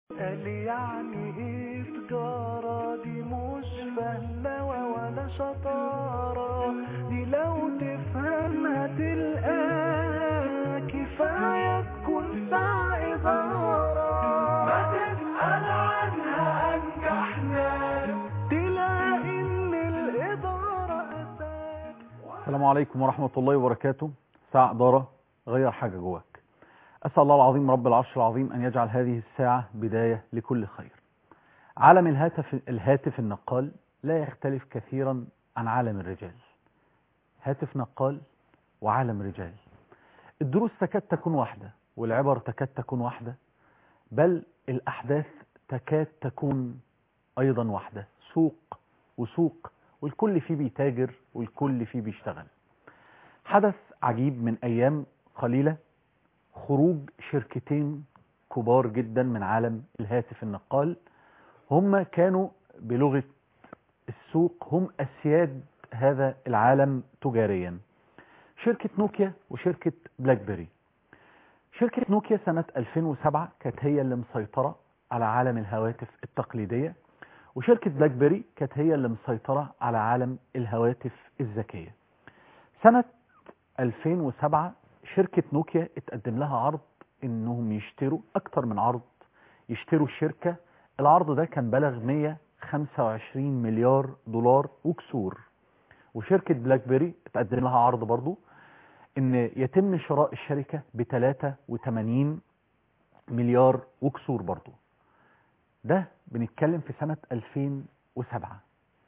قال يعني ايه تجارة دي مش فهلوة ولا شطارة دي لو تفهمها تلقاها كفاية تكون ساعة إدارة ما تسأل عنها أنجح ناس تلاقي إن الإدارة أساس السلام عليكم ورحمة الله وبركاته ساعة إدارة غير حاجة جواك أسأل الله العظيم رب العرش العظيم أن يجعل هذه الساعة بداية لكل خير عالم الهاتف, الهاتف النقال لا يختلف كثيرا عن عالم الرجال هاتف نقال وعالم رجال الدروس تكاد تكون واحدة والعبر تكاد تكون واحدة بل الأحداث تكاد تكون أيضا واحدة سوق وسوق والكل فيه بيتاجر والكل فيه بيشتغل حدث عجيب من أيام قليلة خروج شركتين كبار جدا من عالم الهاتف النقال هم كانوا بلغة السوق هم أسياد هذا العالم تجاريا شركة نوكيا وشركة بلاك بيري شركة نوكيا سنة 2007 كانت هي اللي مسيطرة على عالم الهواتف التقليدية وشركة بلاك بيري كانت هي اللي مسيطرة على عالم الهواتف الذكية سنة 2007 شركة نوكيا اتقدم لها عرض انهم يشتروا اكتر من عرض يشتروا الشركة العرض ده كان بلغ 125 مليار دولار وكسور وشركة بلاك بيري اتقدم لها عرض برضو ان يتم شراء الشركة ب 83 مليار وكسور برضو ده بنتكلم في سنة 2007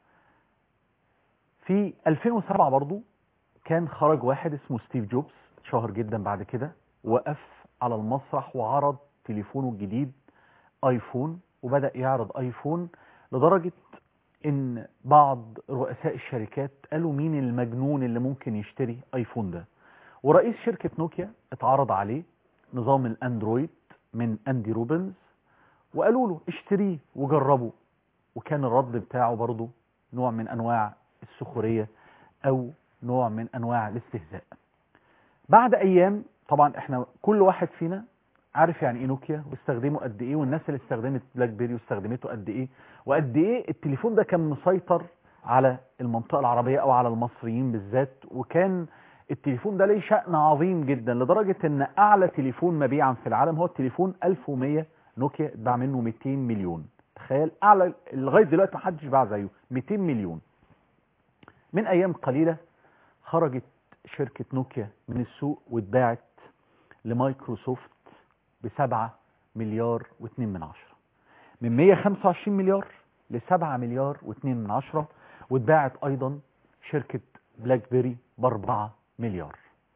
في 2007 برضو كان خرج واحد اسمه ستيف جوبز شهر جدا بعد كده وقف على المسرح وعرض تليفونه الجديد ايفون وبدأ يعرض ايفون لدرجة ان بعض رؤساء الشركات قالوا مين المجنون اللي ممكن يشتري ايفون ده ورئيس شركة نوكيا اتعرض عليه نظام الاندرويد من اندي روبنز وقالوا له اشتريه وجربه وكان الرد بتاعه برضه نوع من انواع السخرية او نوع من انواع الاستهزاء بعد ايام طبعا احنا كل واحد فينا عارف يعني ايه نوكيا واستخدمه قد ايه والناس اللي استخدمت بلاك بيري واستخدمته قد ايه وقد ايه التليفون ده كان مسيطر على المنطقة العربية او على المصريين بالذات وكان التليفون ده ليه شأن عظيم جدا لدرجة ان اعلى تليفون مبيعا في العالم هو التليفون 1100 نوكيا اتباع منه 200 مليون تخيل اعلى لغاية دلوقتي ما حدش باع زيه 200 مليون من ايام قليلة خرجت شركة نوكيا من السوق واتباعت لمايكروسوفت بسبعة مليار واتنين من عشرة من 125 مليار لسبعة مليار واتنين من عشرة واتباعت ايضا شركة بلاك بيري باربعة مليار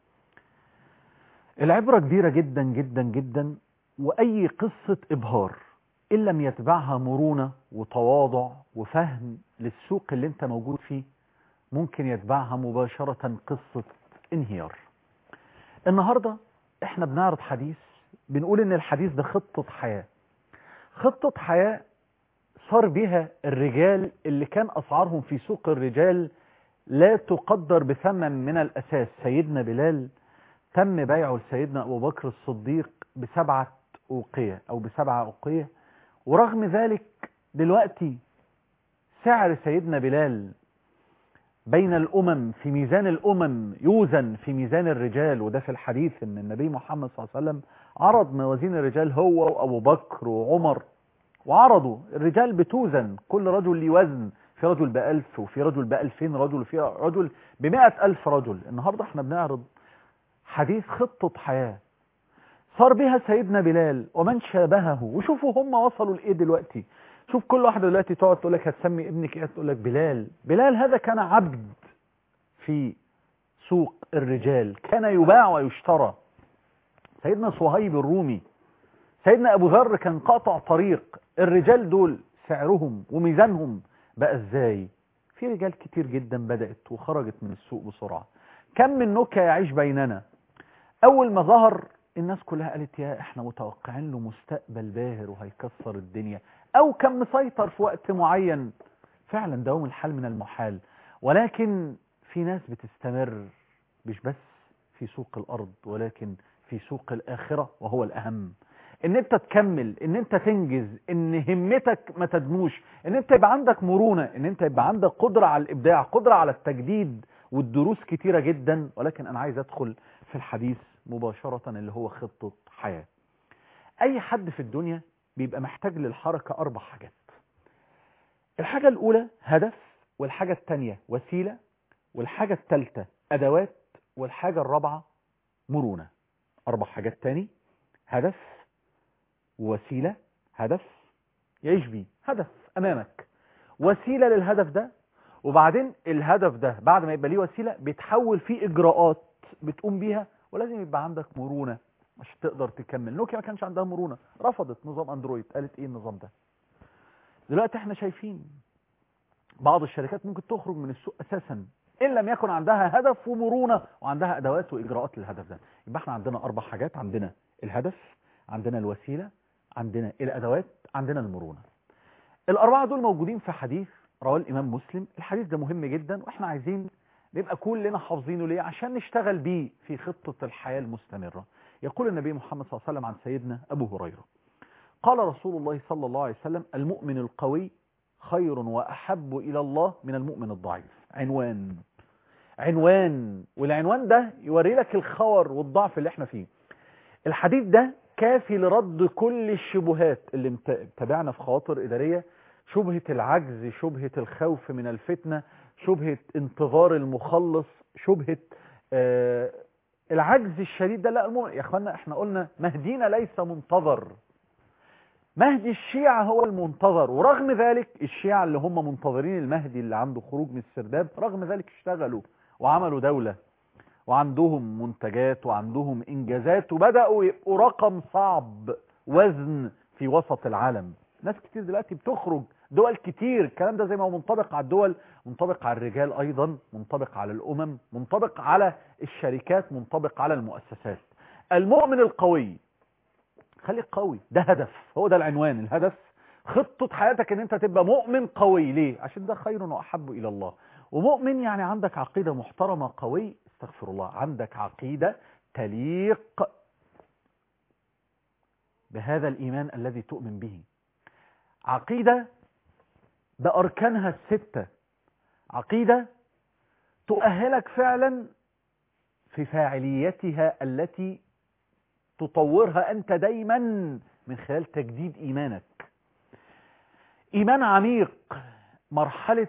العبرة كبيرة جدا جدا جدا واي قصة ابهار ان لم يتبعها مرونة وتواضع وفهم للسوق اللي انت موجود فيه ممكن يتبعها مباشرة قصة انهيار النهاردة احنا بنعرض حديث بنقول ان الحديث ده خطة حياة خطة حياة صار بها الرجال اللي كان اسعارهم في سوق الرجال لا تقدر بثمن من الاساس سيدنا بلال تم بيعه لسيدنا ابو بكر الصديق بسبعة اوقية او بسبعة اوقية ورغم ذلك دلوقتي سعر سيدنا بلال بين الأمم في ميزان الأمم يوزن في ميزان الرجال وده في الحديث ان النبي محمد صلى الله عليه وسلم عرض موازين الرجال هو وأبو بكر وعمر وعرضوا الرجال بتوزن كل رجل ليه وزن في رجل بألف وفي رجل بألفين رجل وفي رجل بمائة ألف رجل النهاردة احنا بنعرض حديث خطة حياة صار بها سيدنا بلال ومن شابهه وشوفوا هم وصلوا لإيه دلوقتي شوف كل واحدة دلوقتي تقعد تقول لك هتسمي ابنك ايه تقول لك بلال بلال هذا كان عبد في سوق الرجال كان يباع ويشترى سيدنا صهيب الرومي سيدنا ابو ذر كان قاطع طريق الرجال دول سعرهم وميزانهم بقى ازاي في رجال كتير جدا بدأت وخرجت من السوق بسرعة كم من نكا يعيش بيننا اول ما ظهر الناس كلها قالت يا احنا متوقعين له مستقبل باهر وهيكسر الدنيا او كان مسيطر في وقت معين فعلا دوام الحال من المحال ولكن في ناس بتستمر مش بس في سوق الارض ولكن في سوق الاخرة وهو الاهم ان انت تكمل ان انت تنجز ان همتك ما تدنوش ان انت يبقى عندك مرونة ان انت يبقى عندك قدرة على الابداع قدرة على التجديد والدروس كتيرة جدا ولكن انا عايز ادخل في الحديث مباشرة اللي هو خطة حياة اي حد في الدنيا بيبقى محتاج للحركة اربع حاجات الحاجة الاولى هدف والحاجة التانية وسيلة والحاجة التالتة ادوات والحاجة الرابعة مرونة اربع حاجات تاني هدف وسيلة هدف يعيش بيه هدف امامك وسيلة للهدف ده وبعدين الهدف ده بعد ما يبقى ليه وسيلة بيتحول فيه اجراءات بتقوم بيها ولازم يبقى عندك مرونة عشان تقدر تكمل نوكيا ما كانش عندها مرونة رفضت نظام اندرويد قالت ايه النظام ده دلوقتي احنا شايفين بعض الشركات ممكن تخرج من السوق اساسا ان لم يكن عندها هدف ومرونة وعندها ادوات واجراءات للهدف ده يبقى احنا عندنا اربع حاجات عندنا الهدف عندنا الوسيلة عندنا الادوات عندنا المرونة الاربعة دول موجودين في حديث رواه الامام مسلم الحديث ده مهم جدا واحنا عايزين نبقى كلنا حافظينه ليه عشان نشتغل بيه في خطة الحياة المستمرة يقول النبي محمد صلى الله عليه وسلم عن سيدنا ابو هريرة قال رسول الله صلى الله عليه وسلم المؤمن القوي خير واحب الى الله من المؤمن الضعيف عنوان عنوان والعنوان ده يوري لك الخور والضعف اللي احنا فيه الحديث ده كافي لرد كل الشبهات اللي متابعنا في خواطر إدارية شبهة العجز شبهة الخوف من الفتنة شبهة انتظار المخلص شبهة آه العجز الشديد ده لا المؤمن يا اخوانا احنا قلنا مهدينا ليس منتظر مهدي الشيعة هو المنتظر ورغم ذلك الشيعة اللي هم منتظرين المهدي اللي عنده خروج من السرداب رغم ذلك اشتغلوا وعملوا دولة وعندهم منتجات وعندهم انجازات وبدأوا يبقوا رقم صعب وزن في وسط العالم ناس كتير دلوقتي بتخرج دول كتير الكلام ده زي ما هو منطبق على الدول منطبق على الرجال ايضا منطبق على الامم منطبق على الشركات منطبق على المؤسسات المؤمن القوي خليك قوي ده هدف هو ده العنوان الهدف خطة حياتك ان انت تبقى مؤمن قوي ليه عشان ده خير واحب الى الله ومؤمن يعني عندك عقيدة محترمة قوي استغفر الله عندك عقيدة تليق بهذا الإيمان الذي تؤمن به عقيدة بأركانها الستة عقيدة تؤهلك فعلا في فاعليتها التي تطورها أنت دايما من خلال تجديد إيمانك إيمان عميق مرحلة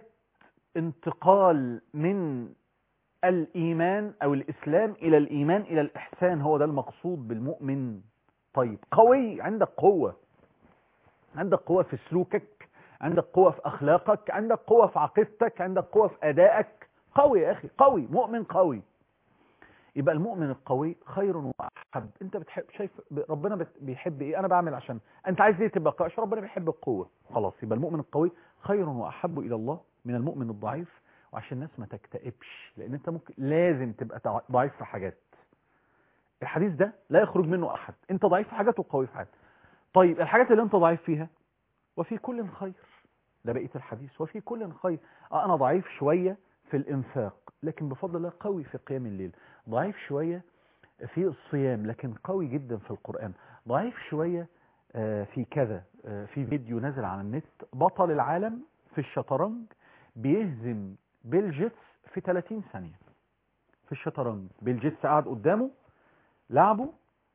انتقال من الإيمان أو الإسلام إلى الإيمان إلى الإحسان هو ده المقصود بالمؤمن طيب قوي عندك قوة عندك قوة في سلوكك عندك قوة في أخلاقك عندك قوة في عقيدتك عندك قوة في أدائك قوي يا أخي قوي مؤمن قوي يبقى المؤمن القوي خير وأحب أنت بتحب شايف ربنا بيحب إيه أنا بعمل عشان أنت عايز ليه تبقى قوي عشان ربنا بيحب القوة خلاص يبقى المؤمن القوي خير وأحب إلى الله من المؤمن الضعيف وعشان الناس ما تكتئبش لان انت ممكن لازم تبقى ضعيف في حاجات الحديث ده لا يخرج منه احد انت ضعيف في حاجات وقوي في حاجات طيب الحاجات اللي انت ضعيف فيها وفي كل خير ده بقيه الحديث وفي كل خير اه انا ضعيف شويه في الانفاق لكن بفضل الله قوي في قيام الليل ضعيف شويه في الصيام لكن قوي جدا في القران ضعيف شويه في كذا في فيديو نزل على النت بطل العالم في الشطرنج بيهزم بيل جيتس في 30 ثانية في الشطرنج بيل جيتس قعد قدامه لعبه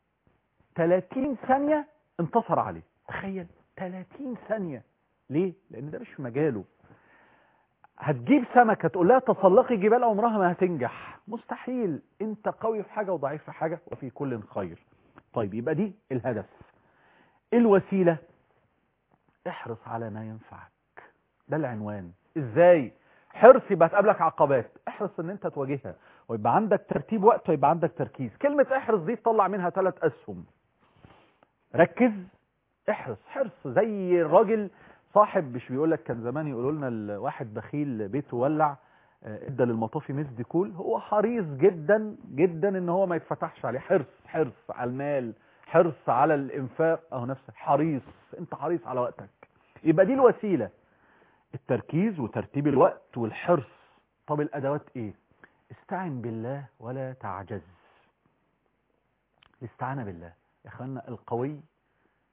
30 ثانية انتصر عليه تخيل 30 ثانية ليه؟ لأن ده مش في مجاله هتجيب سمكة تقول لها تسلقي جبال عمرها ما هتنجح مستحيل انت قوي في حاجة وضعيف في حاجة وفي كل خير طيب يبقى دي الهدف الوسيلة احرص على ما ينفعك ده العنوان ازاي حرص يبقى تقابلك عقبات احرص ان انت تواجهها ويبقى عندك ترتيب وقت ويبقى عندك تركيز كلمة احرص دي تطلع منها ثلاث اسهم ركز احرص حرص زي الراجل صاحب مش بيقول لك كان زمان يقولوا لنا الواحد بخيل بيته ولع ادى للمطافي مس ديكول هو حريص جدا جدا ان هو ما يتفتحش عليه حرص حرص على المال حرص على الانفاق اهو نفسك حريص انت حريص على وقتك يبقى دي الوسيله التركيز وترتيب الوقت والحرص طب الادوات ايه استعن بالله ولا تعجز الاستعانه بالله يا اخوانا القوي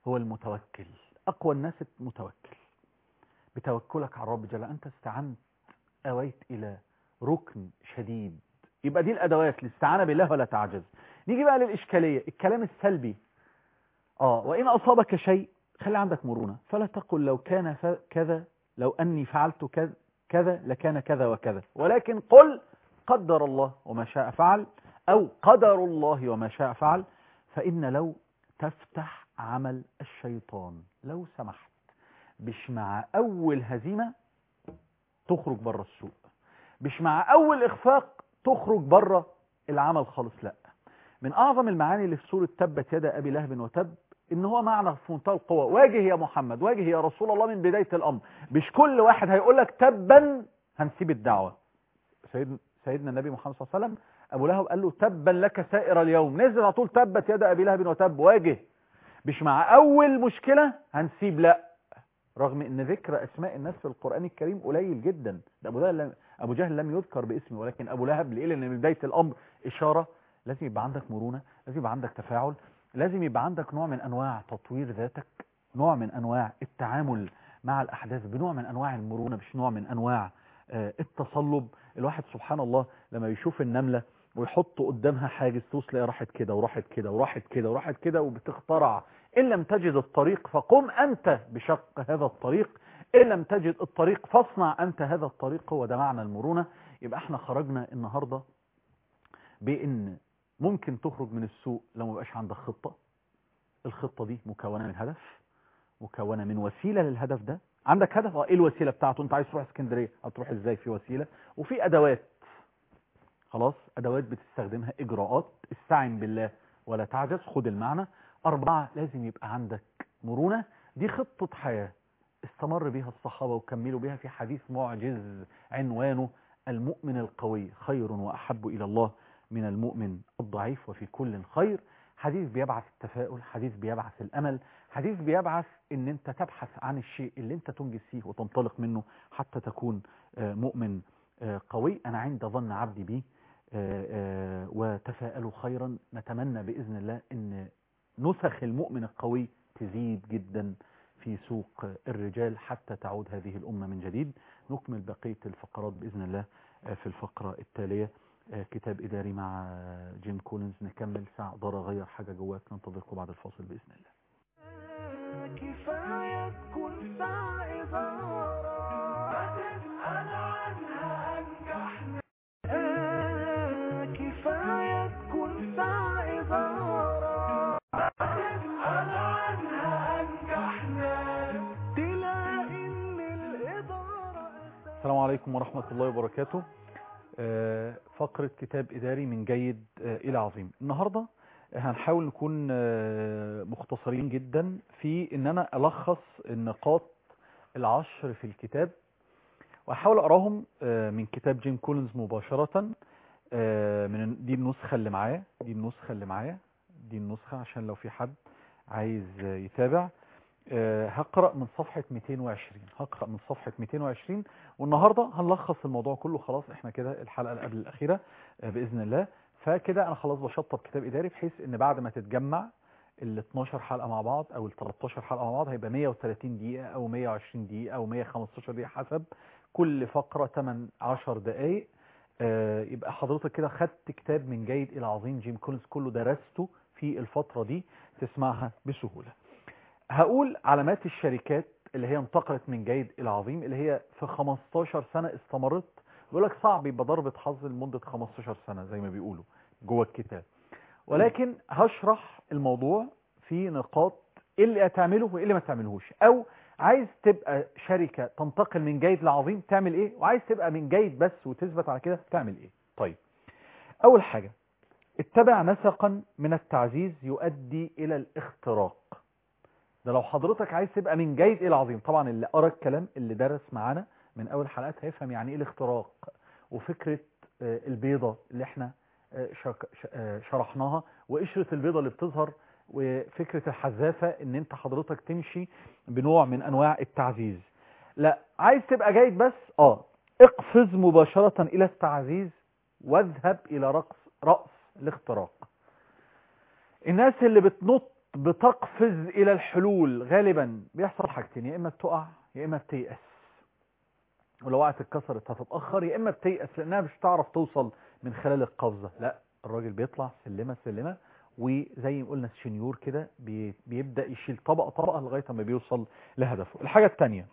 هو المتوكل أقوى الناس المتوكل بتوكلك على الرب جل أنت استعنت أويت إلى ركن شديد يبقى دي الأدوات الاستعانة بالله ولا تعجز نيجي بقى للإشكالية الكلام السلبي آه وإن أصابك شيء خلي عندك مرونة فلا تقل لو كان ف- كذا لو أني فعلت كذا كذا لكان كذا وكذا ولكن قل قدر الله وما شاء فعل أو قدر الله وما شاء فعل فإن لو تفتح عمل الشيطان لو سمحت مش مع أول هزيمة تخرج بره السوق مش مع أول إخفاق تخرج بره العمل خالص لا من أعظم المعاني اللي في سورة تبت يد أبي لهب وتب إن هو معنى في منتهى القوة واجه يا محمد واجه يا رسول الله من بداية الأمر مش كل واحد هيقول لك تبا هنسيب الدعوة سيد سيدنا النبي محمد صلى الله عليه وسلم أبو لهب قال له تبا لك سائر اليوم نزل على طول تبت يد أبي لهب وتب واجه مش مع أول مشكلة هنسيب لا رغم ان ذكر اسماء الناس في القرآن الكريم قليل جدا ده ابو جهل لم ابو جهل لم يذكر باسمه ولكن ابو لهب ليه لان من بدايه الامر اشاره لازم يبقى عندك مرونه لازم يبقى عندك تفاعل لازم يبقى عندك نوع من انواع تطوير ذاتك نوع من انواع التعامل مع الاحداث بنوع من انواع المرونه مش نوع من انواع آه، التصلب الواحد سبحان الله لما يشوف النمله ويحط قدامها حاجز توصل تلاقيها راحت كده وراحت كده وراحت كده وراحت كده وبتخترع إن لم تجد الطريق فقم أنت بشق هذا الطريق إن لم تجد الطريق فاصنع أنت هذا الطريق هو ده معنى المرونة يبقى احنا خرجنا النهاردة بأن ممكن تخرج من السوق لو ما بقاش عندك خطة الخطة دي مكونة من هدف مكونة من وسيلة للهدف ده عندك هدف اه ايه الوسيلة بتاعته انت عايز تروح اسكندرية هتروح ازاي في وسيلة وفي ادوات خلاص ادوات بتستخدمها اجراءات استعن بالله ولا تعجز خد المعنى أربعة لازم يبقى عندك مرونة دي خطة حياة استمر بها الصحابة وكملوا بها في حديث معجز عنوانه المؤمن القوي خير وأحب إلى الله من المؤمن الضعيف وفي كل خير حديث بيبعث التفاؤل حديث بيبعث الأمل حديث بيبعث ان انت تبحث عن الشيء اللي انت تنجز فيه وتنطلق منه حتى تكون آه، مؤمن آه، قوي انا عند ظن عبدي بي آه، آه، وتفاءلوا خيرا نتمنى بإذن الله ان نسخ المؤمن القوي تزيد جدا في سوق الرجال حتى تعود هذه الأمة من جديد نكمل بقية الفقرات بإذن الله آه، في الفقرة التالية آه، كتاب إداري مع جيم كولينز نكمل ساعة أقدر أغير حاجة جواك ننتظركم بعد الفاصل بإذن الله كفاية تكون ساعة إدارة هتسأل عنها أنجحنا آه، كفاية تكون ساعة إدارة هتسأل عنها أنجحنا تلاقي إن الإدارة السلام عليكم ورحمة الله وبركاته آه، فقرة كتاب إداري من جيد آه، إلى عظيم النهاردة هنحاول نكون آه، مختصرين جدا في ان انا الخص النقاط العشر في الكتاب واحاول اقراهم آه، من كتاب جيم كولينز مباشرة آه، من دي النسخة اللي معايا دي النسخة اللي معايا دي النسخة عشان لو في حد عايز آه، يتابع آه، هقرأ من صفحة 220 هقرأ من صفحة 220 والنهاردة هنلخص الموضوع كله خلاص احنا كده الحلقة اللي قبل الأخيرة آه، بإذن الله فكده انا خلاص بشطب كتاب اداري بحيث ان بعد ما تتجمع ال 12 حلقه مع بعض او ال 13 حلقه مع بعض هيبقى 130 دقيقه او 120 دقيقه او 115 دقيقه حسب كل فقره 8 10 دقائق آه، يبقى حضرتك كده خدت كتاب من جيد الى عظيم جيم كولينز كله درسته في الفتره دي تسمعها بسهوله هقول علامات الشركات اللي هي انتقلت من جيد الى عظيم اللي هي في 15 سنه استمرت بيقول لك صعب يبقى ضربة حظ لمدة 15 سنة زي ما بيقولوا جوه الكتاب ولكن هشرح الموضوع في نقاط ايه اللي هتعمله وايه اللي ما تعملهوش او عايز تبقى شركة تنتقل من جيد لعظيم تعمل ايه وعايز تبقى من جيد بس وتثبت على كده تعمل ايه طيب اول حاجة اتبع نسقا من التعزيز يؤدي الى الاختراق ده لو حضرتك عايز تبقى من جيد الى عظيم طبعا اللي قرا الكلام اللي درس معانا من اول حلقات هيفهم يعني ايه الاختراق وفكرة آه، البيضة اللي احنا آه، شك- ش- آه، شرحناها وقشرة البيضة اللي بتظهر وفكرة الحذافة ان انت حضرتك تمشي بنوع من انواع التعزيز لا عايز تبقى جيد بس اه اقفز مباشرة الى التعزيز واذهب الى رأس رأس الاختراق الناس اللي بتنط بتقفز الى الحلول غالبا بيحصل حاجتين يا اما بتقع يا اما بتيأس ولو وقعت اتكسرت هتتأخر يا اما بتيأس لانها مش هتعرف توصل من خلال القفزة لا الراجل بيطلع سلمة سلمة وزي ما قلنا الشنيور كده بي- بيبدأ يشيل طبقة طبقة لغاية ما بيوصل لهدفه الحاجة التانية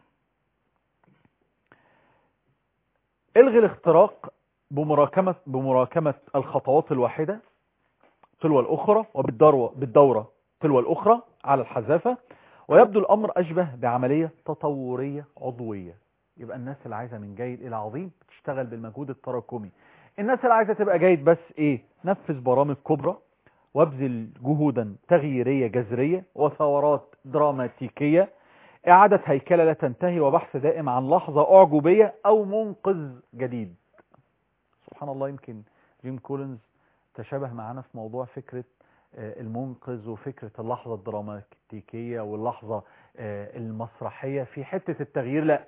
الغي الاختراق بمراكمة بمراكمة الخطوات الواحدة تلو الأخرى وبالدورة بالدورة تلو الأخرى على الحذافة ويبدو الأمر أشبه بعملية تطورية عضوية يبقى الناس اللي عايزة من جيد إلى عظيم بتشتغل بالمجهود التراكمي الناس اللي عايزة تبقى جيد بس إيه نفذ برامج كبرى وابذل جهودا تغييرية جذرية وثورات دراماتيكية إعادة هيكلة لا تنتهي وبحث دائم عن لحظة أعجوبية أو منقذ جديد سبحان الله يمكن جيم كولينز تشابه معنا في موضوع فكرة آه، المنقذ وفكرة اللحظة الدراماتيكية واللحظة آه، المسرحية في حتة التغيير لا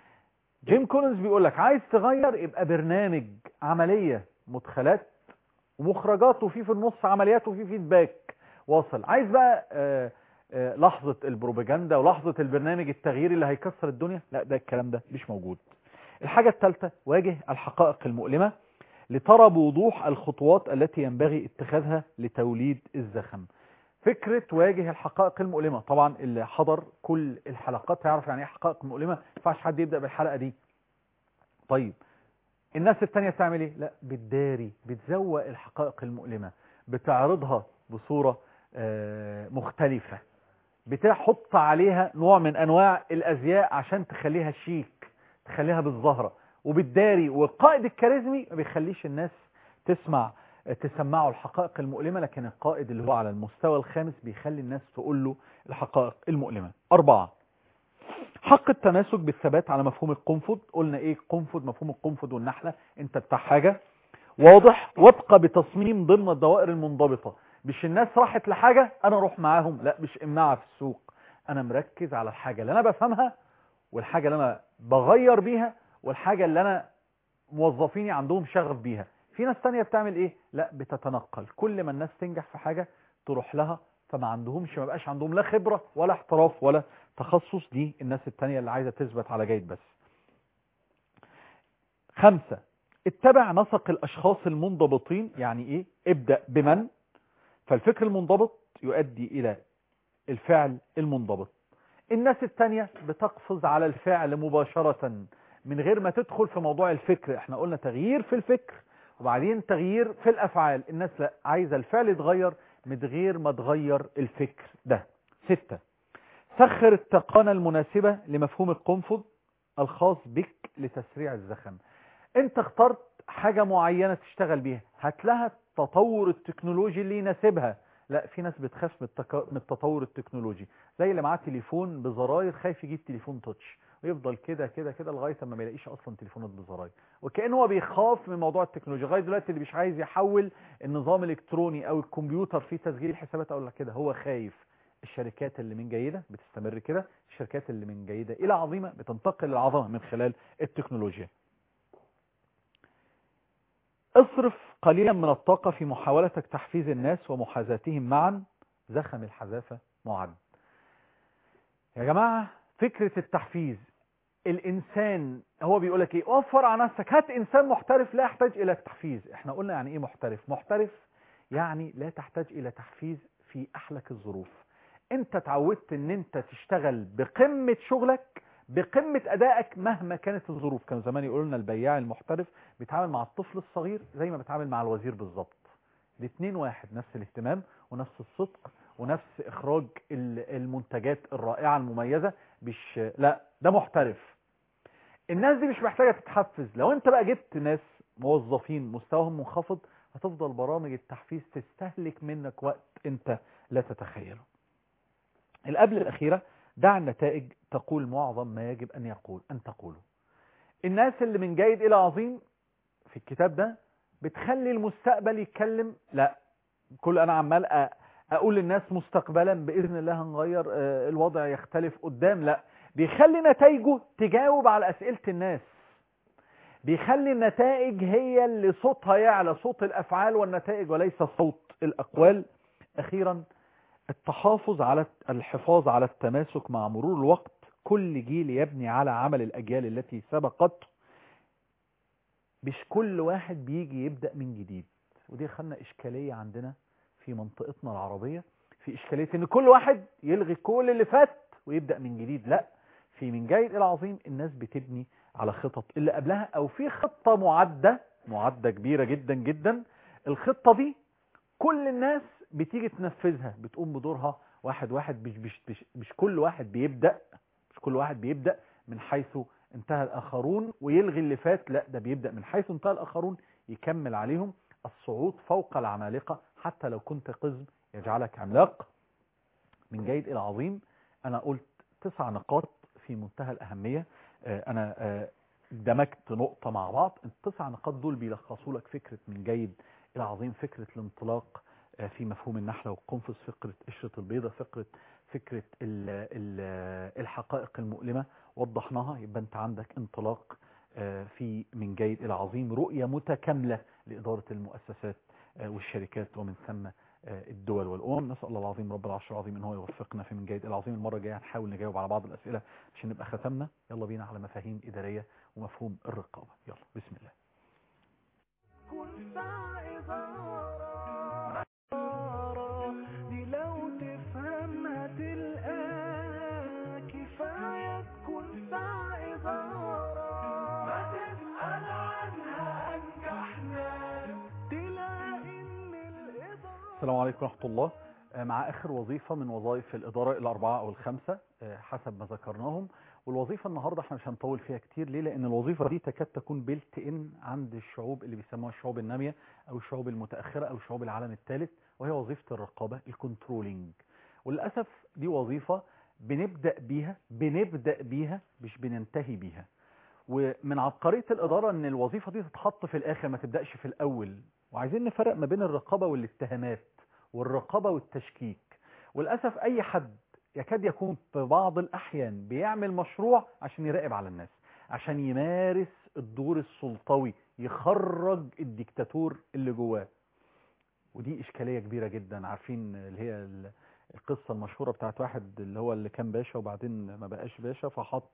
جيم كولينز بيقول لك عايز تغير يبقى برنامج عملية مدخلات ومخرجات وفي في النص عمليات وفي فيدباك واصل عايز بقى آه، آه، لحظة البروباجندا ولحظة البرنامج التغييري اللي هيكسر الدنيا لا ده الكلام ده مش موجود الحاجة الثالثة واجه الحقائق المؤلمة لترى بوضوح الخطوات التي ينبغي اتخاذها لتوليد الزخم فكرة واجه الحقائق المؤلمة طبعا اللي حضر كل الحلقات هيعرف يعني ايه حقائق مؤلمة ما ينفعش حد يبدأ بالحلقة دي طيب الناس التانية بتعمل ايه لا بتداري بتزوق الحقائق المؤلمة بتعرضها بصورة آه، مختلفة بتحط عليها نوع من انواع الازياء عشان تخليها شيك تخليها بالظهرة وبالداري والقائد الكاريزمي ما بيخليش الناس تسمع تسمعوا الحقائق المؤلمة لكن القائد اللي هو على المستوى الخامس بيخلي الناس تقول له الحقائق المؤلمة أربعة حق التماسك بالثبات على مفهوم القنفذ قلنا ايه قنفذ مفهوم القنفذ والنحلة انت بتاع حاجة واضح وابقى بتصميم ضمن الدوائر المنضبطة مش الناس راحت لحاجة انا اروح معاهم لا مش امنعها في السوق انا مركز على الحاجة اللي انا بفهمها والحاجة اللي انا بغير بيها والحاجة اللي انا موظفيني عندهم شغف بيها في ناس تانية بتعمل ايه لا بتتنقل كل ما الناس تنجح في حاجة تروح لها فما عندهمش ما بقاش عندهم لا خبرة ولا احتراف ولا تخصص دي الناس التانية اللي عايزة تثبت على جيد بس خمسة اتبع نسق الاشخاص المنضبطين يعني ايه ابدأ بمن فالفكر المنضبط يؤدي الى الفعل المنضبط الناس التانية بتقفز على الفعل مباشرة من غير ما تدخل في موضوع الفكر احنا قلنا تغيير في الفكر وبعدين تغيير في الافعال الناس لا عايزة الفعل يتغير من غير ما تغير الفكر ده ستة سخر التقانة المناسبة لمفهوم القنفذ الخاص بك لتسريع الزخم انت اخترت حاجة معينة تشتغل بيها هات لها التطور التكنولوجي اللي يناسبها لا في ناس بتخاف من, التك... من التطور التكنولوجي زي اللي معاه تليفون بزراير خايف يجيب تليفون تاتش ويفضل كده كده كده لغايه ما ما يلاقيش اصلا تليفونات بزراير وكأنه هو بيخاف من موضوع التكنولوجيا لغايه دلوقتي اللي مش عايز يحول النظام الالكتروني او الكمبيوتر فيه تسجيل الحسابات اقول لك كده هو خايف الشركات اللي من جيدة بتستمر كده الشركات اللي من جيدة إلى عظيمة بتنتقل للعظمة من خلال التكنولوجيا اصرف قليلا من الطاقة في محاولتك تحفيز الناس ومحاذاتهم معا زخم الحذافة معد يا جماعة فكرة التحفيز الإنسان هو بيقول لك إيه وفر على نفسك هات إنسان محترف لا يحتاج إلى التحفيز إحنا قلنا يعني إيه محترف محترف يعني لا تحتاج إلى تحفيز في أحلك الظروف انت اتعودت ان انت تشتغل بقمة شغلك بقمة ادائك مهما كانت الظروف كان زمان يقولوا لنا البياع المحترف بيتعامل مع الطفل الصغير زي ما بيتعامل مع الوزير بالظبط الاثنين واحد نفس الاهتمام ونفس الصدق ونفس اخراج المنتجات الرائعة المميزة مش لا ده محترف الناس دي مش محتاجة تتحفز لو انت بقى جبت ناس موظفين مستواهم منخفض هتفضل برامج التحفيز تستهلك منك وقت انت لا تتخيله القبل الأخيرة دع النتائج تقول معظم ما يجب أن يقول أن تقوله الناس اللي من جيد إلى عظيم في الكتاب ده بتخلي المستقبل يتكلم لا كل أنا عمال أقول للناس مستقبلا بإذن الله هنغير الوضع يختلف قدام لا بيخلي نتائجه تجاوب على أسئلة الناس بيخلي النتائج هي اللي صوتها يعلى صوت الأفعال والنتائج وليس صوت الأقوال أخيرا التحافظ على الحفاظ على التماسك مع مرور الوقت كل جيل يبني على عمل الأجيال التي سبقته مش كل واحد بيجي يبدأ من جديد ودي خلنا إشكالية عندنا في منطقتنا العربية في إشكالية إن كل واحد يلغي كل اللي فات ويبدأ من جديد لا في من جيد إلى عظيم الناس بتبني على خطط اللي قبلها أو في خطة معدة معدة كبيرة جدا جدا الخطة دي كل الناس بتيجي تنفذها بتقوم بدورها واحد واحد مش, مش, مش, مش كل واحد بيبدأ مش كل واحد بيبدأ من حيث انتهى الآخرون ويلغي اللي فات لا ده بيبدأ من حيث انتهى الآخرون يكمل عليهم الصعود فوق العمالقة حتى لو كنت قزم يجعلك عملاق من جيد إلى عظيم أنا قلت تسع نقاط في منتهى الأهمية أنا دمجت نقطة مع بعض التسع نقاط دول بيلخصوا لك فكرة من جيد إلى عظيم فكرة الانطلاق في مفهوم النحلة والقنفذ فكرة قشرة البيضة فكرة فكرة ال ال الحقائق المؤلمة وضحناها يبقى انت عندك انطلاق في من جيد إلى عظيم رؤية متكاملة لإدارة المؤسسات والشركات ومن ثم الدول والأمم نسأل الله العظيم رب العرش العظيم ان هو يوفقنا في من جيد إلى عظيم المرة الجاية هنحاول نجاوب على بعض الأسئلة عشان نبقى ختمنا يلا بينا على مفاهيم إدارية ومفهوم الرقابة يلا بسم الله كن إدارة دي لو تفهمها تلقاها كفاية تكون إدارة ما تسأل عنها أنجحنا تلاقي إن الإدارة السلام عليكم ورحمة الله مع آخر وظيفة من وظائف الإدارة الأربعة أو الخمسة حسب ما ذكرناهم والوظيفة النهاردة احنا مش هنطول فيها كتير ليه لأن الوظيفة دي تكاد تكون بيلت إن عند الشعوب اللي بيسموها الشعوب النامية أو الشعوب المتأخرة أو شعوب العالم الثالث وهي وظيفة الرقابة الكنترولينج وللأسف دي وظيفة بنبدأ بيها بنبدأ بيها مش بننتهي بيها ومن عبقرية الإدارة أن الوظيفة دي تتحط في الآخر ما تبدأش في الأول وعايزين نفرق ما بين الرقابة والاتهامات والرقابة والتشكيك وللأسف أي حد يكاد يكون في بعض الأحيان بيعمل مشروع عشان يراقب على الناس عشان يمارس الدور السلطوي يخرج الديكتاتور اللي جواه ودي إشكالية كبيرة جدا عارفين اللي هي القصة المشهورة بتاعت واحد اللي هو اللي كان باشا وبعدين ما بقاش باشا فحط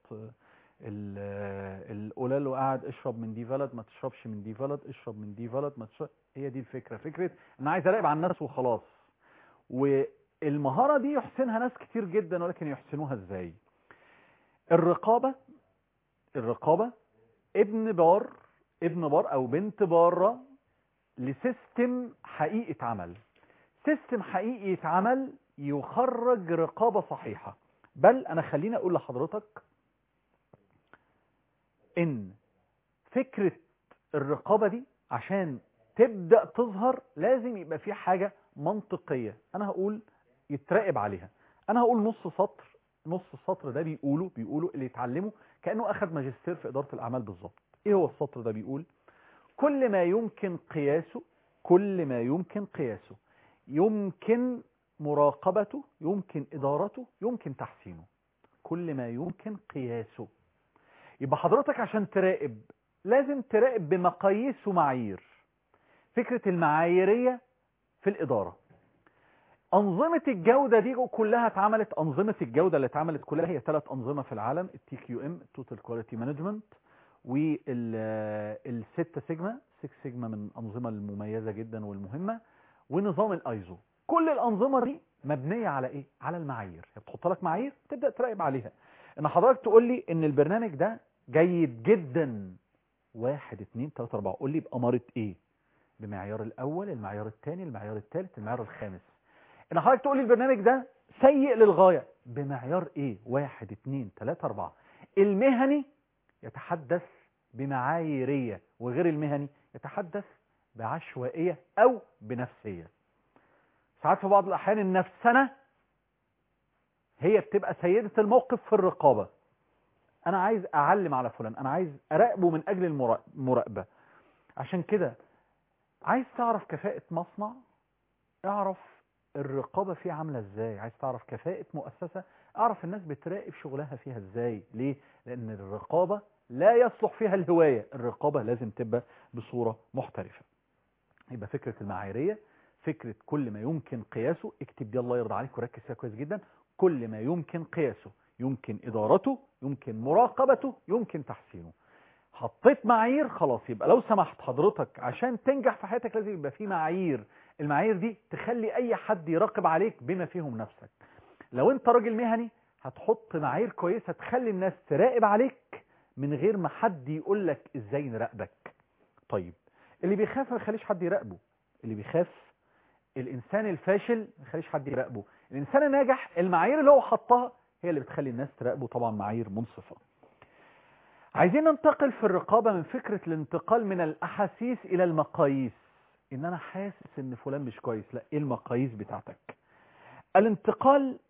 القلال وقعد اشرب من دي بلد ما تشربش من دي بلد اشرب من دي بلد ما تشرب هي دي الفكرة فكرة انا عايز اراقب على الناس وخلاص والمهارة دي يحسنها ناس كتير جدا ولكن يحسنوها ازاي الرقابة الرقابة ابن بار ابن بار او بنت بارة لسيستم حقيقة عمل سيستم حقيقة عمل يخرج رقابة صحيحة بل انا خليني اقول لحضرتك ان فكرة الرقابة دي عشان تبدأ تظهر لازم يبقى في حاجة منطقية انا هقول يتراقب عليها انا هقول نص سطر نص السطر ده بيقوله بيقوله اللي يتعلمه كأنه اخذ ماجستير في ادارة الاعمال بالظبط ايه هو السطر ده بيقول كل ما يمكن قياسه كل ما يمكن قياسه يمكن مراقبته يمكن ادارته يمكن تحسينه كل ما يمكن قياسه يبقى حضرتك عشان تراقب لازم تراقب بمقاييس ومعايير فكرة المعاييرية في الإدارة أنظمة الجودة دي كلها اتعملت أنظمة الجودة اللي اتعملت كلها هي ثلاث أنظمة في العالم التي كيو ام توتال كواليتي مانجمنت والستة سيجما 6 سيجما من الأنظمة المميزة جدا والمهمة ونظام الايزو كل الأنظمة دي مبنية على إيه؟ على المعايير بتحط لك معايير تبدأ تراقب عليها إن حضرتك تقول لي إن البرنامج ده جيد جدا واحد اتنين تلاتة أربعة قول لي بأمارة إيه؟ بمعيار الأول المعيار الثاني المعيار الثالث المعيار الخامس إن حضرتك تقول لي البرنامج ده سيء للغاية بمعيار إيه؟ واحد اتنين تلاتة أربعة المهني يتحدث بمعاييرية وغير المهني يتحدث بعشوائية أو بنفسية ساعات في بعض الأحيان النفسنة هي بتبقى سيدة الموقف في الرقابة أنا عايز أعلم على فلان أنا عايز أراقبه من أجل المراقبة عشان كده عايز تعرف كفاءة مصنع اعرف الرقابة فيه عاملة ازاي عايز تعرف كفاءة مؤسسة اعرف الناس بتراقب شغلها فيها ازاي ليه لان الرقابة لا يصلح فيها الهواية الرقابة لازم تبقى بصورة محترفة يبقى فكرة المعاييرية فكرة كل ما يمكن قياسه اكتب دي الله يرضى عليك وركز فيها كويس جدا كل ما يمكن قياسه يمكن إدارته يمكن مراقبته يمكن تحسينه حطيت معايير خلاص يبقى لو سمحت حضرتك عشان تنجح في حياتك لازم يبقى في معايير المعايير دي تخلي اي حد يراقب عليك بما فيهم نفسك لو انت راجل مهني هتحط معايير كويسة تخلي الناس تراقب عليك من غير ما حد يقول لك ازاي نراقبك طيب اللي بيخاف ما يخليش حد يراقبه اللي بيخاف الانسان الفاشل ما يخليش حد يراقبه الانسان الناجح المعايير اللي هو حطها هي اللي بتخلي الناس تراقبه طبعا معايير منصفة عايزين ننتقل في الرقابة من فكرة الانتقال من الأحاسيس إلى المقاييس إن أنا حاسس إن فلان مش كويس لا إيه المقاييس بتاعتك الانتقال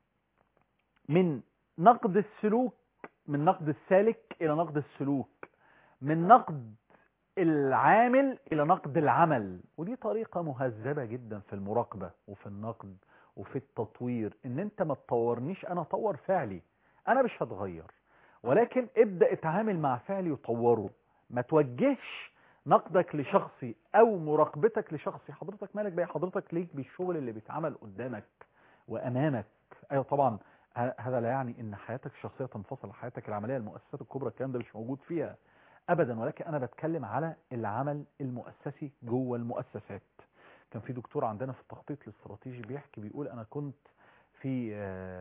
من نقد السلوك من نقد السالك إلى نقد السلوك من نقد العامل إلى نقد العمل ودي طريقة مهذبة جدا في المراقبة وفي النقد وفي التطوير إن أنت ما تطورنيش أنا أطور فعلي أنا مش هتغير ولكن ابدأ اتعامل مع فعلي وطوره ما توجهش نقدك لشخصي او مراقبتك لشخصي حضرتك مالك بقى حضرتك ليك بالشغل اللي بيتعمل قدامك وامامك ايوه طبعا هذا لا يعني ان حياتك الشخصيه تنفصل حياتك العمليه المؤسسات الكبرى الكلام ده مش موجود فيها ابدا ولكن انا بتكلم على العمل المؤسسي جوه المؤسسات كان في دكتور عندنا في التخطيط الاستراتيجي بيحكي بيقول انا كنت في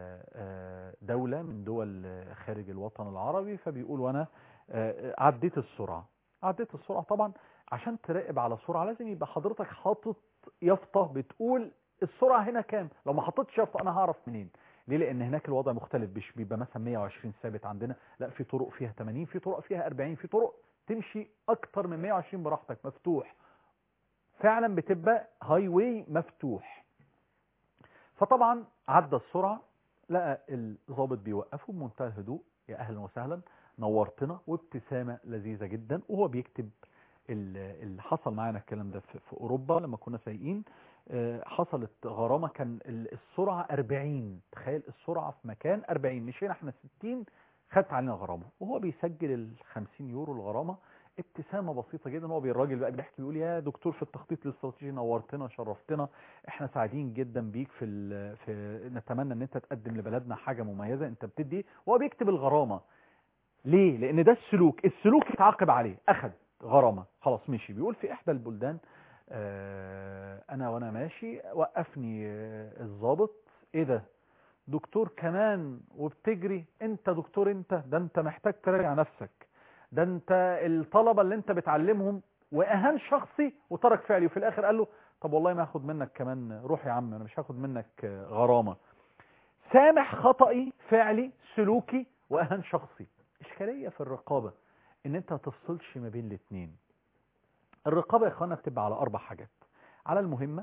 دولة من دول خارج الوطن العربي فبيقول وانا عديت السرعة عديت السرعة طبعا عشان تراقب على سرعة لازم يبقى حضرتك حاطط يافطة بتقول السرعة هنا كام لو ما حطيتش يافطة انا هعرف منين ليه لان هناك الوضع مختلف مش بيبقى مثلا 120 ثابت عندنا لا في طرق فيها 80 في طرق فيها 40 في طرق تمشي اكتر من 120 براحتك مفتوح فعلا بتبقى هاي واي مفتوح فطبعا عدى السرعة لقى الضابط بيوقفه بمنتهى الهدوء يا اهلا وسهلا نورتنا وابتسامة لذيذة جدا وهو بيكتب اللي حصل معانا الكلام ده في اوروبا لما كنا سايقين حصلت غرامة كان السرعة 40 تخيل السرعة في مكان 40 مشينا احنا 60 خدت علينا غرامة وهو بيسجل ال 50 يورو الغرامة ابتسامه بسيطه جدا هو الراجل بقى بيحكي بيقول يا دكتور في التخطيط الاستراتيجي نورتنا شرفتنا احنا سعيدين جدا بيك في في نتمنى ان انت تقدم لبلدنا حاجه مميزه انت بتدي وهو بيكتب الغرامه ليه لان ده السلوك السلوك يتعاقب عليه اخذ غرامه خلاص مشي بيقول في احدى البلدان اه انا وانا ماشي وقفني الضابط ايه ده دكتور كمان وبتجري انت دكتور انت ده انت محتاج تراجع نفسك ده انت الطلبة اللي انت بتعلمهم واهان شخصي وترك فعلي وفي الاخر قال له طب والله ما هاخد منك كمان روح يا عم انا مش هاخد منك غرامة سامح خطأي فعلي سلوكي واهان شخصي اشكالية في الرقابة ان انت هتفصلش ما بين الاثنين الرقابة يا اخوانا بتبقى على اربع حاجات على المهمة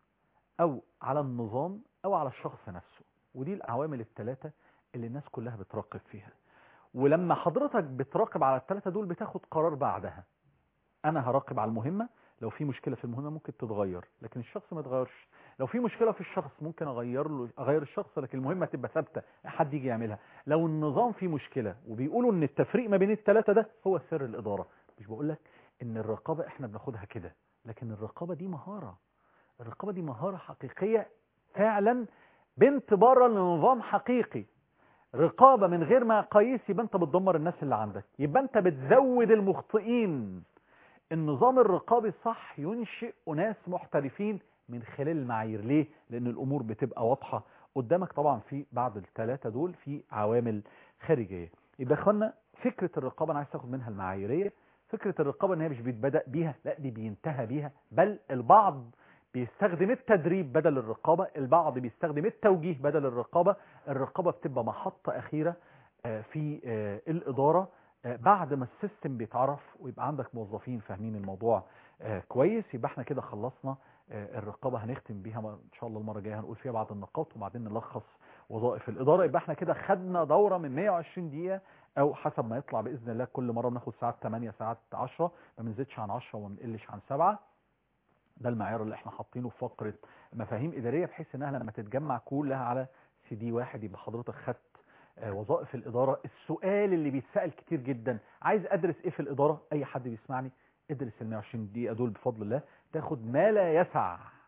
او على النظام او على الشخص نفسه ودي العوامل الثلاثة اللي الناس كلها بتراقب فيها ولما حضرتك بتراقب على الثلاثة دول بتاخد قرار بعدها انا هراقب على المهمة لو في مشكلة في المهمة ممكن تتغير لكن الشخص ما يتغيرش لو في مشكلة في الشخص ممكن اغير له اغير الشخص لكن المهمة تبقى ثابتة حد يجي يعملها لو النظام فيه مشكلة وبيقولوا ان التفريق ما بين الثلاثة ده هو سر الادارة مش بقول لك ان الرقابة احنا بناخدها كده لكن الرقابة دي مهارة الرقابة دي مهارة حقيقية فعلا بنت بره لنظام حقيقي رقابة من غير مقاييس يبقى انت بتدمر الناس اللي عندك يبقى انت بتزود المخطئين النظام الرقابي الصح ينشئ ناس محترفين من خلال المعايير ليه لان الامور بتبقى واضحة قدامك طبعا في بعد الثلاثة دول في عوامل خارجية يبقى اخوانا فكرة الرقابة انا عايز تاخد منها المعاييرية فكرة الرقابة ان هي مش بيتبدأ بيها لا دي بينتهى بيها بل البعض بيستخدم التدريب بدل الرقابة البعض بيستخدم التوجيه بدل الرقابة الرقابة بتبقى محطة أخيرة في الإدارة بعد ما السيستم بيتعرف ويبقى عندك موظفين فاهمين الموضوع كويس يبقى احنا كده خلصنا الرقابة هنختم بيها ان شاء الله المرة الجاية هنقول فيها بعض النقاط وبعدين نلخص وظائف الإدارة يبقى احنا كده خدنا دورة من 120 دقيقة او حسب ما يطلع بإذن الله كل مرة بناخد ساعات 8 ساعات 10 ما بنزيدش عن 10 وما بنقلش عن 7 ده المعيار اللي احنا حاطينه في فقرة مفاهيم إدارية بحيث انها لما تتجمع كلها على سي دي واحد يبقى حضرتك خدت وظائف الإدارة السؤال اللي بيتسأل كتير جدا عايز أدرس إيه في الإدارة أي حد بيسمعني ادرس ال 120 دقيقة دول بفضل الله تاخد ما لا يسع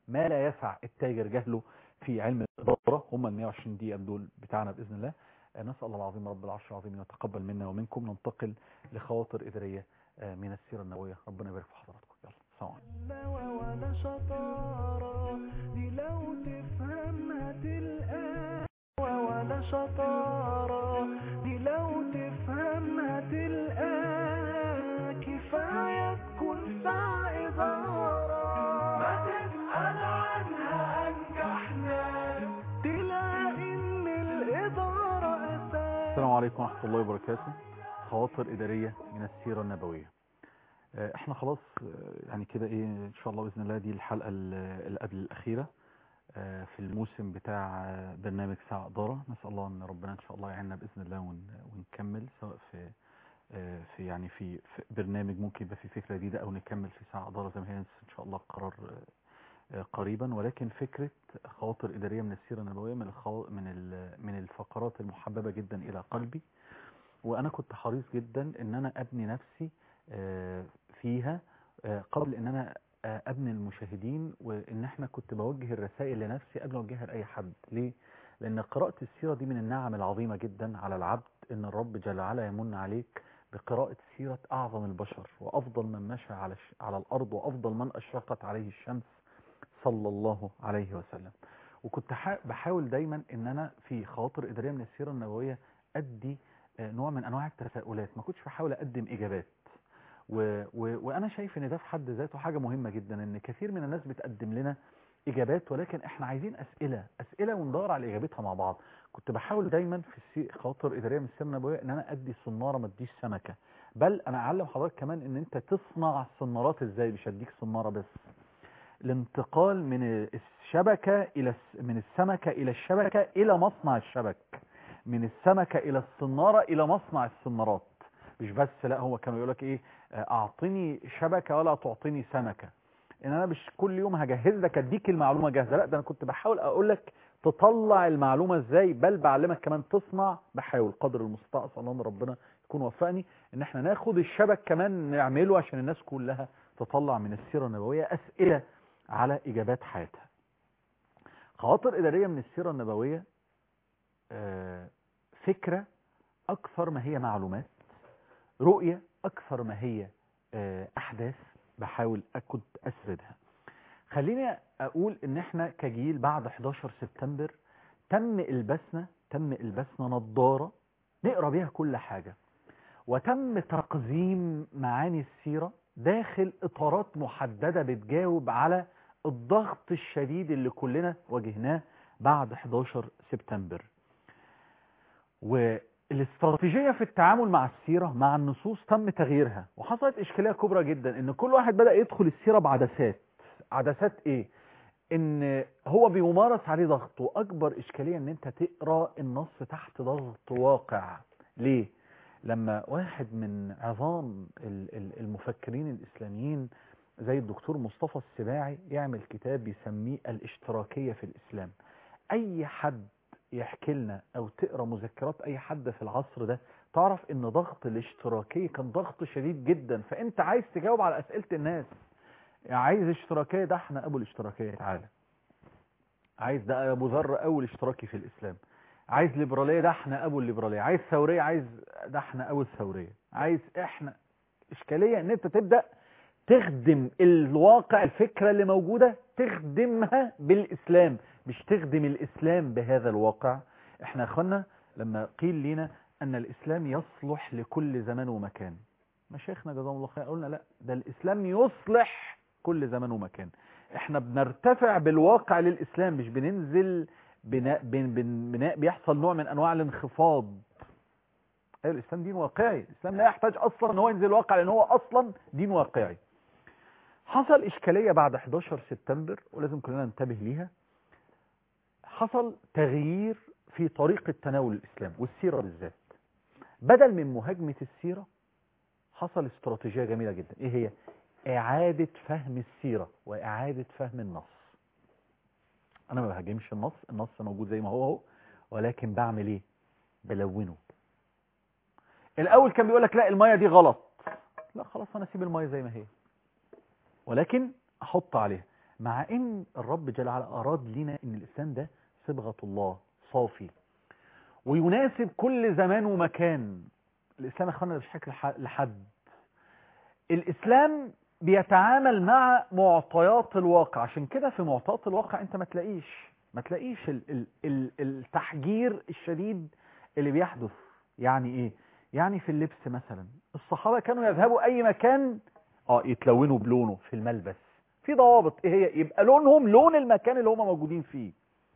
ما لا يسع التاجر جهله في علم الإدارة هم ال 120 دقيقة دول بتاعنا بإذن الله آه، نسأل الله العظيم رب العرش العظيم أن يتقبل منا ومنكم ننتقل لخواطر إدارية آه، من السيرة النبوية ربنا يبارك في حضراتكم يلا السلام عليكم نوى ولا شطارة دي لو تفهمها تلقى نوى ولا شطارة دي لو تفهمها تلقى كفاية تكون ساعة إدارة ما تسأل عنها أنجح ناس تلاقي إن الإدارة أساس السلام عليكم ورحمة الله وبركاته خواطر إدارية من السيرة النبوية آه، احنا خلاص آه، يعني كده ايه ان شاء الله باذن الله دي الحلقه ال- اللي قبل الاخيره آه، في الموسم بتاع آه، برنامج ساعه اداره نسال الله ان ربنا ان شاء الله يعيننا باذن الله ون- ونكمل سواء في آه، في يعني في في برنامج ممكن يبقى في فكره جديده او نكمل في ساعه اداره زي ما هي ان شاء الله قرار آه، آه، قريبا ولكن فكره خواطر اداريه من السيره النبويه من الخوا... من ال... من الفقرات المحببه جدا الى قلبي وانا كنت حريص جدا ان انا ابني نفسي آه، فيها آه، قبل ان انا آه، ابني المشاهدين وان احنا كنت بوجه الرسائل لنفسي قبل ما اوجهها لاي حد ليه لان قراءه السيره دي من النعم العظيمه جدا على العبد ان الرب جل وعلا يمن عليك بقراءه سيره اعظم البشر وافضل من مشى على الش- على الارض وافضل من اشرقت عليه الشمس صلى الله عليه وسلم وكنت حا- بحاول دايما ان انا في خواطر اداريه من السيره النبويه ادي آه، نوع من انواع التساؤلات ما كنتش بحاول اقدم اجابات و... و... وانا شايف ان ده في حد ذاته حاجه مهمه جدا ان كثير من الناس بتقدم لنا اجابات ولكن احنا عايزين اسئله اسئله وندور على اجابتها مع بعض كنت بحاول دايما في السي... خواطر اداريه من السيره النبويه ان انا ادي صناره ما اديش سمكه بل انا اعلم حضرتك كمان ان انت تصنع الصنارات ازاي مش هديك صناره بس الانتقال من الشبكه الى الس- من السمكه الى الشبكه الى مصنع الشبك من السمكه الى الصناره الى مصنع الصنارات مش بس لا هو كانوا يقول لك ايه آه، اعطني شبكه ولا تعطيني سمكه ان انا مش كل يوم هجهز لك اديك المعلومه جاهزه لا ده انا كنت بحاول اقول لك تطلع المعلومه ازاي بل بعلمك كمان تصنع بحاول قدر المستطاع اسال الله ان ربنا يكون وفقني ان احنا ناخد الشبك كمان نعمله عشان الناس كلها تطلع من السيره النبويه اسئله على اجابات حياتها خواطر اداريه من السيره النبويه آه، فكره اكثر ما هي معلومات رؤية أكثر ما هي آه، أحداث بحاول كنت أسردها خليني أقول إن إحنا كجيل بعد 11 سبتمبر تم إلباسنا تم إلباسنا نظارة نقرأ بيها كل حاجة وتم تقزيم معاني السيرة داخل إطارات محددة بتجاوب على الضغط الشديد اللي كلنا واجهناه بعد 11 سبتمبر والاستراتيجية في التعامل مع السيرة مع النصوص تم تغييرها وحصلت إشكالية كبرى جدا إن كل واحد بدأ يدخل السيرة بعدسات عدسات إيه؟ إن هو بيمارس عليه ضغط وأكبر إشكالية إن أنت تقرأ النص تحت ضغط واقع ليه؟ لما واحد من عظام ال- ال- المفكرين الإسلاميين زي الدكتور مصطفى السباعي يعمل كتاب يسميه الاشتراكية في الإسلام أي حد يحكي لنا او تقرا مذكرات اي حد في العصر ده تعرف ان ضغط الاشتراكيه كان ضغط شديد جدا فانت عايز تجاوب على اسئله الناس عايز اشتراكيه ده احنا ابو الاشتراكيه تعالى عايز ده ابو ذر اول اشتراكي في الاسلام عايز ليبراليه ده احنا ابو الليبراليه عايز ثوريه عايز ده احنا ابو الثوريه عايز احنا اشكاليه ان انت تبدا تخدم الواقع الفكره اللي موجوده تخدمها بالاسلام مش تخدم الإسلام بهذا الواقع احنا يا اخوانا لما قيل لنا أن الإسلام يصلح لكل زمان ومكان مشايخنا جزاهم الله خير قلنا لا ده الإسلام يصلح كل زمان ومكان احنا بنرتفع بالواقع للإسلام مش بننزل بناء, بن بن بناء بيحصل نوع من أنواع الانخفاض ايوه الإسلام دين واقعي الإسلام لا يحتاج أصلا أن هو ينزل الواقع لأن هو أصلا دين واقعي حصل إشكالية بعد 11 سبتمبر ولازم كلنا ننتبه ليها حصل تغيير في طريقة تناول الإسلام والسيرة بالذات بدل من مهاجمة السيرة حصل استراتيجية جميلة جدا إيه هي؟ إعادة فهم السيرة وإعادة فهم النص أنا ما بهاجمش النص النص موجود زي ما هو هو ولكن بعمل إيه؟ بلونه الأول كان بيقول لك لا المية دي غلط لا خلاص أنا أسيب المية زي ما هي ولكن أحط عليها مع ان الرب جل وعلا اراد لنا ان الاسلام ده صبغه الله صافي ويناسب كل زمان ومكان الاسلام يا اخوانا مش حكر لحد الاسلام بيتعامل مع معطيات الواقع عشان كده في معطيات الواقع انت ما تلاقيش ما تلاقيش ال ال ال التحجير الشديد اللي بيحدث يعني ايه يعني في اللبس مثلا الصحابة كانوا يذهبوا اي مكان اه يتلونوا بلونه في الملبس في ضوابط ايه هي يبقى لونهم لون المكان اللي هم موجودين فيه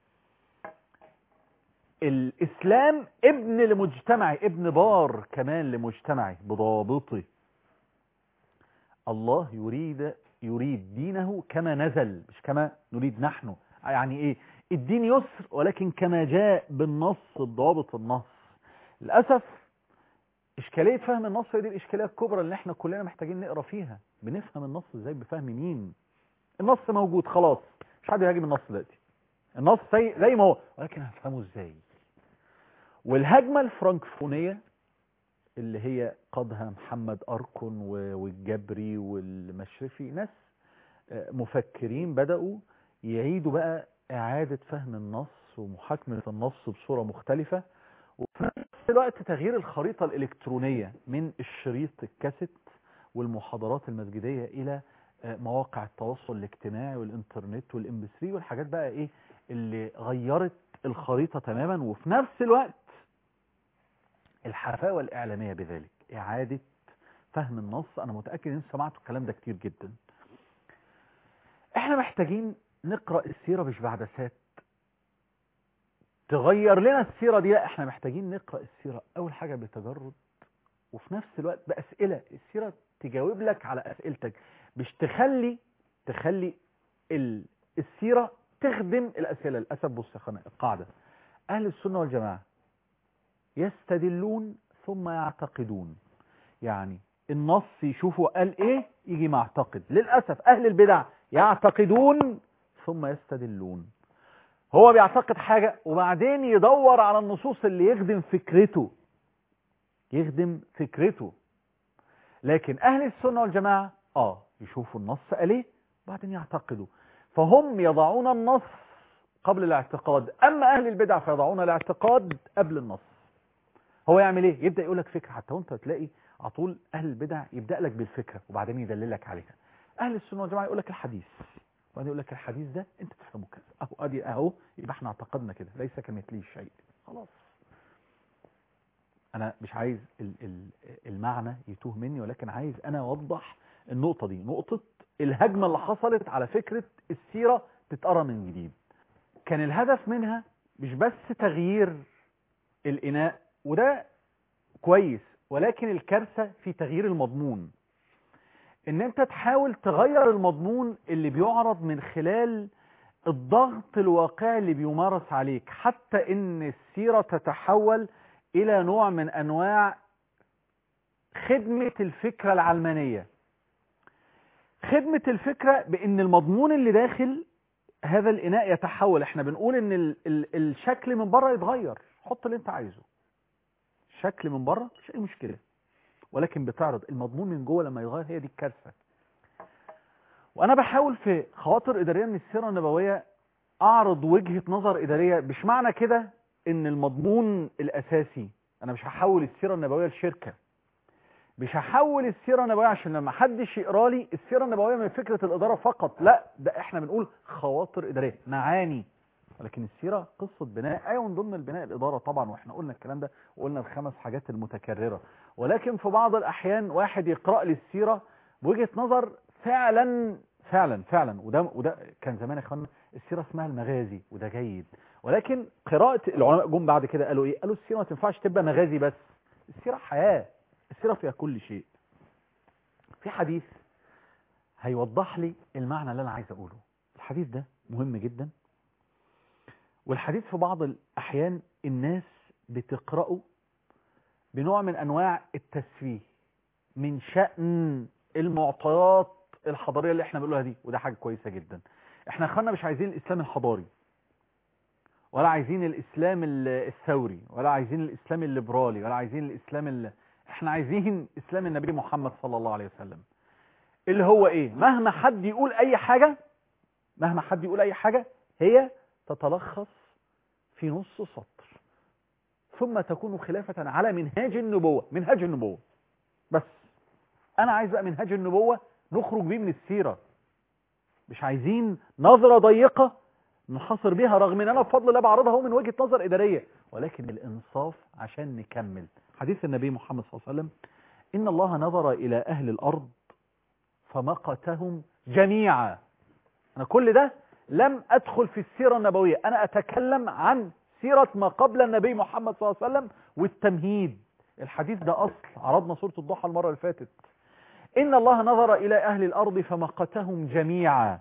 الاسلام ابن لمجتمعي ابن بار كمان لمجتمعي بضوابطه الله يريد يريد دينه كما نزل مش كما نريد نحن يعني ايه الدين يسر ولكن كما جاء بالنص بضوابط النص للأسف إشكالية فهم النص دي الإشكالية الكبرى اللي احنا كلنا محتاجين نقرأ فيها بنفهم النص ازاي بفهم مين النص موجود خلاص مش حد يهاجم النص دلوقتي النص زي, زي ما هو ولكن هفهمه ازاي والهجمة الفرنكفونية اللي هي قادها محمد أركن والجبري والمشرفي ناس مفكرين بدأوا يعيدوا بقى إعادة فهم النص ومحاكمة النص بصورة مختلفة وفي نفس الوقت تغيير الخريطة الإلكترونية من الشريط الكاسيت والمحاضرات المسجدية إلى مواقع التواصل الاجتماعي والإنترنت والإم 3 والحاجات بقى إيه اللي غيرت الخريطة تماما وفي نفس الوقت الحفاوة الإعلامية بذلك إعادة فهم النص أنا متأكد إن سمعتوا الكلام ده كتير جدا إحنا محتاجين نقرأ السيرة مش بعدسات تغير لنا السيرة دي لا احنا محتاجين نقرأ السيرة اول حاجة بتجرد وفي نفس الوقت بأسئلة السيرة تجاوب لك على أسئلتك مش تخلي تخلي ال... السيرة تخدم الأسئلة للأسف بص يا اخوانا القاعدة أهل السنة والجماعة يستدلون ثم يعتقدون يعني النص يشوفوا قال ايه يجي معتقد للأسف أهل البدع يعتقدون ثم يستدلون هو بيعتقد حاجة وبعدين يدور على النصوص اللي يخدم فكرته يخدم فكرته لكن أهل السنة والجماعة آه يشوفوا النص قال ايه وبعدين يعتقدوا فهم يضعون النص قبل الاعتقاد أما أهل البدع فيضعون الاعتقاد قبل النص هو يعمل ايه يبدأ يقول لك فكرة حتى وانت تلاقي على طول أهل البدع يبدأ لك بالفكرة وبعدين يدللك عليها أهل السنة والجماعة يقول لك الحديث وبعدين يقول لك الحديث ده انت تفهمه كذا اهو ادي اهو يبقى احنا اعتقدنا كده ليس كمثله شيء خلاص انا مش عايز المعنى يتوه مني ولكن عايز انا اوضح النقطة دي نقطة الهجمة اللي حصلت على فكرة السيرة تتقرا من جديد كان الهدف منها مش بس تغيير الإناء وده كويس ولكن الكارثة في تغيير المضمون ان انت تحاول تغير المضمون اللي بيعرض من خلال الضغط الواقعي اللي بيمارس عليك حتى ان السيرة تتحول الى نوع من انواع خدمة الفكرة العلمانية خدمة الفكرة بان المضمون اللي داخل هذا الاناء يتحول احنا بنقول ان ال ال الشكل من بره يتغير حط اللي انت عايزه شكل من بره مش اي مشكله ولكن بتعرض المضمون من جوه لما يتغير هي دي الكارثه وانا بحاول في خواطر اداريه من السيره النبويه اعرض وجهه نظر اداريه مش معنى كده ان المضمون الاساسي انا مش هحول السيره النبويه لشركه مش هحول السيره النبويه عشان لما حدش يقرا لي السيره النبويه من فكره الاداره فقط لا ده احنا بنقول خواطر اداريه معاني ولكن السيره قصه بناء ايوه من ضمن البناء الاداره طبعا واحنا قلنا الكلام ده وقلنا الخمس حاجات المتكرره ولكن في بعض الاحيان واحد يقرا لي السيره بوجهه نظر فعلا فعلا فعلا وده وده كان زمان يا اخوانا السيره اسمها المغازي وده جيد ولكن قراءه العلماء جم بعد كده قالوا ايه قالوا السيره ما تنفعش تبقى مغازي بس السيره حياه السيره فيها كل شيء في حديث هيوضح لي المعنى اللي انا عايز اقوله الحديث ده مهم جدا والحديث في بعض الأحيان الناس بتقرأه بنوع من أنواع التسفيه من شأن المعطيات الحضارية اللي احنا بنقولها دي وده حاجة كويسة جدا احنا اخوانا مش عايزين الإسلام الحضاري ولا عايزين الإسلام الثوري ولا عايزين الإسلام الليبرالي ولا عايزين الإسلام ال... احنا عايزين إسلام النبي محمد صلى الله عليه وسلم اللي هو ايه مهما حد يقول اي حاجة مهما حد يقول اي حاجة هي تتلخص في نص سطر ثم تكون خلافة على منهاج النبوة منهاج النبوة بس انا عايز بقى منهاج النبوة نخرج بيه من السيرة مش عايزين نظرة ضيقة نحصر بيها رغم ان انا بفضل الله بعرضها من وجهة نظر ادارية ولكن الانصاف عشان نكمل حديث النبي محمد صلى الله عليه وسلم ان الله نظر الى اهل الارض فمقتهم جميعا انا كل ده لم ادخل في السيرة النبوية انا اتكلم عن سيرة ما قبل النبي محمد صلى الله عليه وسلم والتمهيد الحديث ده اصل عرضنا سورة الضحى المرة اللي فاتت ان الله نظر الى اهل الارض فمقتهم جميعا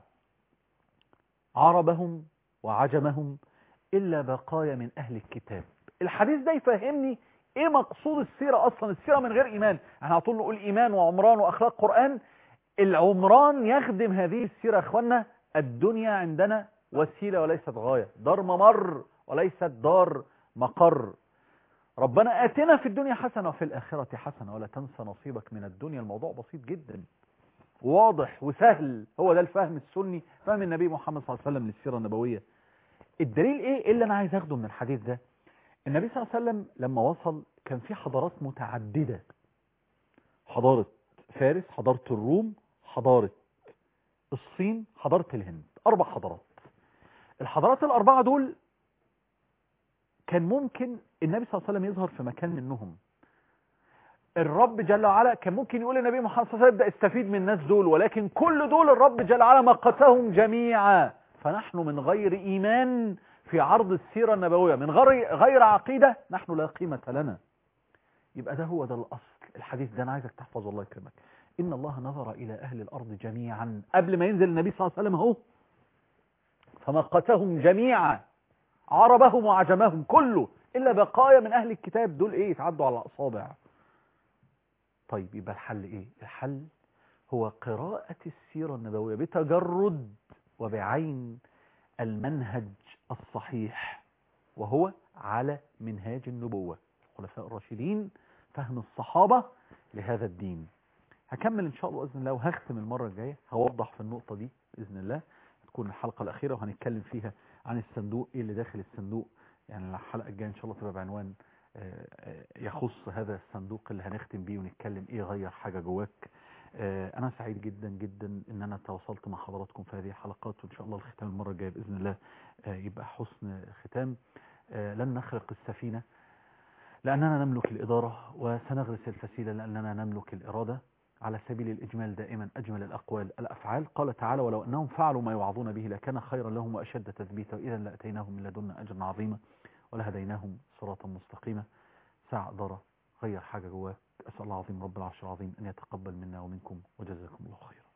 عربهم وعجمهم الا بقايا من اهل الكتاب الحديث ده يفهمني ايه مقصود السيرة اصلا السيرة من غير ايمان احنا على طول نقول ايمان وعمران واخلاق قرآن العمران يخدم هذه السيرة يا اخوانا الدنيا عندنا وسيلة وليست غاية دار ممر وليست دار مقر ربنا آتنا في الدنيا حسنة وفي الآخرة حسنة ولا تنسى نصيبك من الدنيا الموضوع بسيط جدا واضح وسهل هو ده الفهم السني فهم النبي محمد صلى الله عليه وسلم للسيرة النبوية الدليل ايه إيه اللي انا عايز اخده من الحديث ده النبي صلى الله عليه وسلم لما وصل كان في حضارات متعددة حضارة فارس حضارة الروم حضارة الصين حضارة الهند أربع حضارات الحضارات الأربعة دول كان ممكن النبي صلى الله عليه وسلم يظهر في مكان منهم الرب جل وعلا كان ممكن يقول للنبي محمد صلى الله عليه وسلم ابدا استفيد من الناس دول ولكن كل دول الرب جل وعلا مقتهم جميعا فنحن من غير إيمان في عرض السيرة النبوية من غير غير عقيدة نحن لا قيمة لنا يبقى ده هو ده الأصل الحديث ده أنا عايزك تحفظ الله يكرمك إن الله نظر إلى أهل الأرض جميعا قبل ما ينزل النبي صلى الله عليه وسلم اهو فمقتهم جميعا عربهم وعجمهم كله إلا بقايا من أهل الكتاب دول إيه يتعدوا على الأصابع طيب يبقى الحل إيه الحل هو قراءة السيرة النبوية بتجرد وبعين المنهج الصحيح وهو على منهاج النبوة الخلفاء الراشدين فهم الصحابة لهذا الدين هكمل إن شاء الله بإذن الله وهختم المرة الجاية هوضح في النقطة دي بإذن الله تكون الحلقة الأخيرة وهنتكلم فيها عن الصندوق إيه اللي داخل الصندوق يعني الحلقة الجاية إن شاء الله تبقى بعنوان يخص هذا الصندوق اللي هنختم بيه ونتكلم إيه غير حاجة جواك أنا سعيد جدا جدا إن أنا تواصلت مع حضراتكم في هذه الحلقات وإن شاء الله الختام المرة الجاية بإذن الله يبقى حسن ختام لن نخرق السفينة لأننا نملك الإدارة وسنغرس الفسيلة لأننا نملك الإرادة على سبيل الإجمال دائما أجمل الأقوال الأفعال قال تعالى ولو أنهم فعلوا ما يوعظون به لكان خيرا لهم وأشد تثبيتا وإذا لأتيناهم من لدنا أجرا عظيما ولهديناهم صراطا مستقيما ساعة إدارة غير حاجة جواك أسأل الله العظيم رب العرش العظيم أن يتقبل منا ومنكم وجزاكم الله خيرا